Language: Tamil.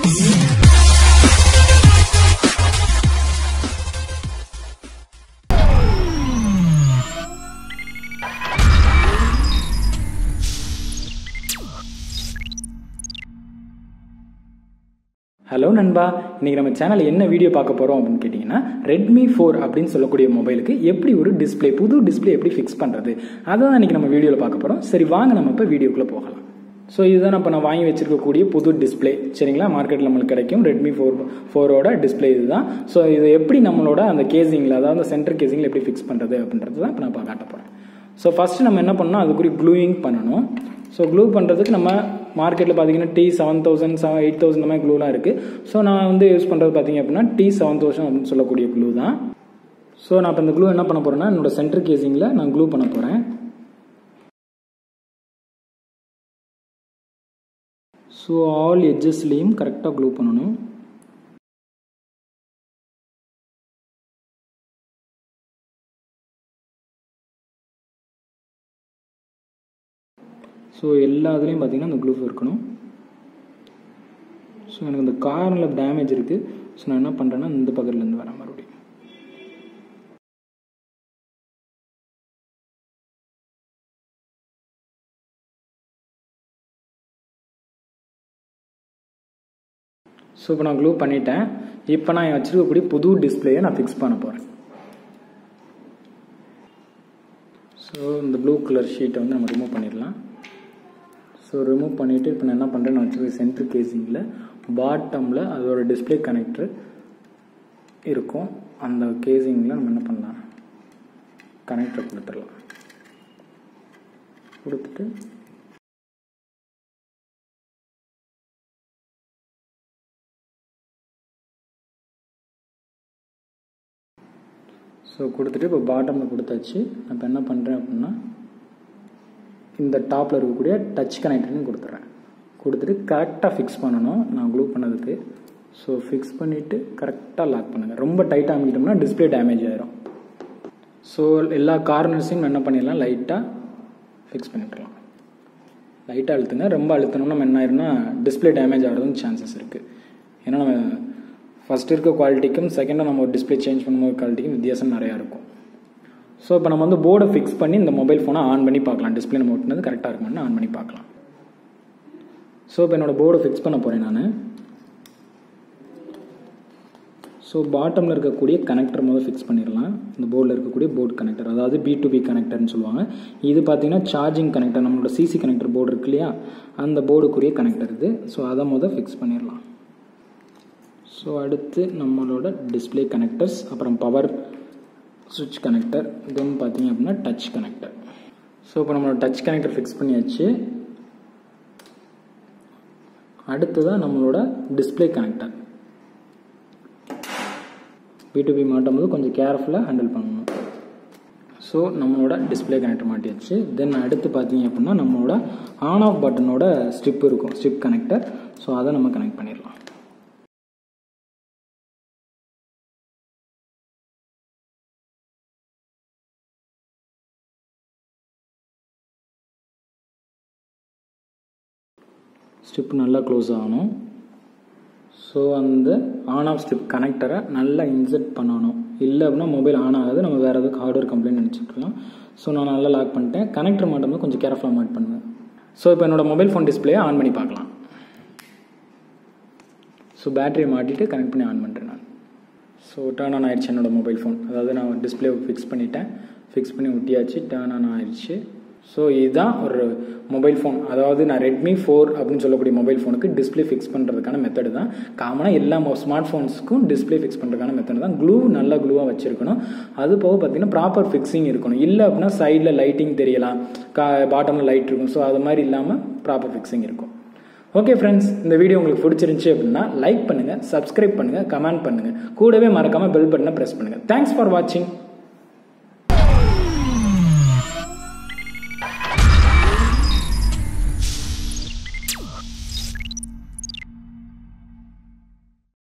ஹலோ நண்பா இன்னைக்கு நம்ம சேனல் என்ன வீடியோ பார்க்க போகிறோம் அப்படின்னு கேட்டிங்கன்னா ரெட்மி ஃபோர் அப்படின்னு சொல்லக்கூடிய மொபைலுக்கு எப்படி ஒரு டிஸ்ப்ளே புது டிஸ்ப்ளே எப்படி ஃபிக்ஸ் பண்ணுறது அதை தான் இன்னைக்கு நம்ம வீடியோவில் பார்க்க போகிறோம் சரி வாங்க நம்ம இப்போ வீடியோக்குள்ளே போகலாம் ஸோ இதுதான் இப்போ நான் வாங்கி வச்சிருக்கக்கூடிய புது டிஸ்ப்ளே சரிங்களா மார்க்கெட்டில் நம்மளுக்கு கிடைக்கும் ரெட்மி ஃபோர் ஃபோரோட டிஸ்ப்ளே இதுதான் ஸோ இது எப்படி நம்மளோட அந்த கேசிங்கில் அதாவது சென்டர் கேசிங்கில் எப்படி ஃபிக்ஸ் பண்ணுறது அப்படின்றது தான் இப்போ நான் இப்போ காட்ட போகிறேன் ஸோ ஃபஸ்ட்டு நம்ம என்ன பண்ணணும் அதுக்குரிய க்ளூயிங் பண்ணணும் ஸோ க்ளூ பண்ணுறதுக்கு நம்ம மார்க்கெட்டில் பார்த்தீங்கன்னா T seven thousand seven eight thousand மாதிரி க்ளூலாம் இருக்குது ஸோ நான் வந்து யூஸ் பண்ணுறது பார்த்தீங்க அப்படின்னா டி செவன் தௌசண்ட் அப்படின்னு சொல்லக்கூடிய க்ளூ தான் ஸோ நான் இப்போ இந்த க்ளூ என்ன பண்ண போகிறேன்னா என்னோட சென்டர் கேசிங்கில் நான் க்ளூ பண்ண போகிறேன் ஸோ ஆல் எட்ஜஸ்லேயும் கரெக்டாக க்ளூ பண்ணணும் ஸோ எல்லா இதுலேயும் பார்த்தீங்கன்னா அந்த க்ளூ இருக்கணும் ஸோ எனக்கு இந்த கார்னில் டேமேஜ் இருக்குது ஸோ நான் என்ன பண்ணுறேன்னா இந்த பக்கத்துலேருந்து வரேன் மறுபடியும் ஸோ இப்போ நான் க்ளூ பண்ணிட்டேன் இப்போ நான் வச்சுருக்கக்கூடிய புது டிஸ்பிளேயை நான் ஃபிக்ஸ் பண்ண போகிறேன் ஸோ இந்த ப்ளூ கலர் ஷீட்டை வந்து நம்ம ரிமூவ் பண்ணிடலாம் ஸோ ரிமூவ் பண்ணிவிட்டு இப்போ நான் என்ன பண்ணுறேன் நான் வச்சுருக்க சென்ட்ரு கேசிங்கில் பாட்டமில் அதோட டிஸ்பிளே கனெக்டர் இருக்கும் அந்த கேசிங்கில் நம்ம என்ன பண்ணலாம் கனெக்டர் கொடுத்துடலாம் கொடுத்துட்டு ஸோ கொடுத்துட்டு இப்போ பாட்டமில் கொடுத்தாச்சு நான் இப்போ என்ன பண்ணுறேன் அப்படின்னா இந்த டாப்பில் இருக்கக்கூடிய டச் கனெக்டர்னு கொடுத்துட்றேன் கொடுத்துட்டு கரெக்டாக ஃபிக்ஸ் பண்ணணும் நான் க்ளூ பண்ணதுக்கு ஸோ ஃபிக்ஸ் பண்ணிவிட்டு கரெக்டாக லாக் பண்ணுங்கள் ரொம்ப டைட்டாக அமைக்கிட்டோம்னா டிஸ்பிளே டேமேஜ் ஆயிரும் ஸோ எல்லா கார்னர்ஸையும் என்ன பண்ணிடலாம் லைட்டாக ஃபிக்ஸ் பண்ணிட்டுலாம் லைட்டாக அழுத்துங்க ரொம்ப அழுத்தணும்னா நம்ம என்ன ஆயிரும்னா டிஸ்பிளே டேமேஜ் ஆகிறதும் சான்சஸ் இருக்குது ஏன்னா நம்ம ஃபஸ்ட் இருக்க குவாலிட்டிக்கும் செகண்டாக நம்ம ஒரு டிஸ்பிளே சேஞ்ச் பண்ணும்போது குவாலிட்டிக்கும் வித்தியாசம் நிறையா இருக்கும் ஸோ இப்போ நம்ம வந்து போர்டை ஃபிக்ஸ் பண்ணி இந்த மொபைல் ஃபோனை ஆன் பண்ணி பார்க்கலாம் டிஸ்பிளே நம்ம ஒட்டினது கரெக்டாக இருக்குமான்னு ஆன் பண்ணி பார்க்கலாம் ஸோ இப்போ என்னோடய போர்டை ஃபிக்ஸ் பண்ண போகிறேன் நான் ஸோ பாட்டமில் இருக்கக்கூடிய கனெக்டர் முதல் ஃபிக்ஸ் பண்ணிடலாம் இந்த போர்டில் இருக்கக்கூடிய போர்டு கனெக்டர் அதாவது பி டு பி கனெக்டர்னு சொல்லுவாங்க இது பார்த்தீங்கன்னா சார்ஜிங் கனெக்டர் நம்மளோட சிசி கனெக்டர் போர்டு இருக்கு இல்லையா அந்த போர்டுக்குரிய கனெக்டர் இது ஸோ அதை முதல் ஃபிக்ஸ் பண்ணிடலாம் ஸோ அடுத்து நம்மளோட டிஸ்பிளே கனெக்டர்ஸ் அப்புறம் பவர் சுவிட்ச் கனெக்டர் தென் பார்த்தீங்க அப்படின்னா டச் கனெக்டர் ஸோ இப்போ நம்மளோட டச் கனெக்டர் ஃபிக்ஸ் பண்ணியாச்சு அடுத்ததான் நம்மளோட டிஸ்பிளே கனெக்டர் பிடிபி மாட்டும் போது கொஞ்சம் கேர்ஃபுல்லாக ஹேண்டில் பண்ணணும் ஸோ நம்மளோட டிஸ்பிளே கனெக்டர் மாட்டியாச்சு தென் அடுத்து பார்த்தீங்க அப்படின்னா நம்மளோட ஆன் ஆஃப் பட்டனோட ஸ்ட்ரிப் இருக்கும் ஸ்ட்ரிப் கனெக்டர் ஸோ அதை நம்ம கனெக்ட் பண்ணிடலாம் ஸ்ட்ரிப் நல்லா க்ளோஸ் ஆகணும் ஸோ அந்த ஆன் ஆஃப் ஸ்ட்ரிப் கனெக்டரை நல்லா இன்செர்ட் பண்ணணும் இல்லை அப்படின்னா மொபைல் ஆன் ஆகாது நம்ம வேறு எதுக்கு ஹார்ட்வேர் கம்ப்ளைண்ட் நினச்சிட்ருக்கலாம் ஸோ நான் நல்லா லாக் பண்ணிட்டேன் கனெக்டர் மட்டும் கொஞ்சம் கேர்ஃபுல்லாக மாட் பண்ணுவேன் ஸோ இப்போ என்னோடய மொபைல் ஃபோன் டிஸ்பிளே ஆன் பண்ணி பார்க்கலாம் ஸோ பேட்டரியை மாட்டிட்டு கனெக்ட் பண்ணி ஆன் பண்ணுறேன் நான் ஸோ டேர்ன் ஆன் ஆயிடுச்சு என்னோடய மொபைல் ஃபோன் அதாவது நான் டிஸ்பிளே ஃபிக்ஸ் பண்ணிட்டேன் ஃபிக்ஸ் பண்ணி ஒட்டியாச்சு டேர்ன் ஆன் ஆயிடுச்சு ஸோ இதுதான் ஒரு மொபைல் ஃபோன் அதாவது நான் ரெட்மி ஃபோர் அப்படின்னு சொல்லக்கூடிய மொபைல் ஃபோனுக்கு டிஸ்பிளே ஃபிக்ஸ் பண்ணுறதுக்கான மெத்தடு தான் காமனாக எல்லா ஸ்மார்ட் ஃபோன்ஸுக்கும் டிஸ்பிளே ஃபிக்ஸ் பண்ணுறதுக்கான மெத்தடு தான் க்ளூ நல்லா க்ளூவாக வச்சிருக்கணும் அது போக பார்த்தீங்கன்னா ப்ராப்பர் ஃபிக்ஸிங் இருக்கணும் இல்லை அப்படின்னா சைடில் லைட்டிங் தெரியலாம் கா பாட்டமில் லைட் இருக்கும் ஸோ அது மாதிரி இல்லாமல் ப்ராப்பர் ஃபிக்ஸிங் இருக்கும் ஓகே ஃப்ரெண்ட்ஸ் இந்த வீடியோ உங்களுக்கு பிடிச்சிருந்துச்சி அப்படின்னா லைக் பண்ணுங்கள் சப்ஸ்கிரைப் பண்ணுங்கள் கமெண்ட் பண்ணுங்கள் கூடவே மறக்காமல் பெல் பட்டனை ப்ரெஸ் பண்ணுங்கள் தேங்க்ஸ் ஃபார் வாட்சிங்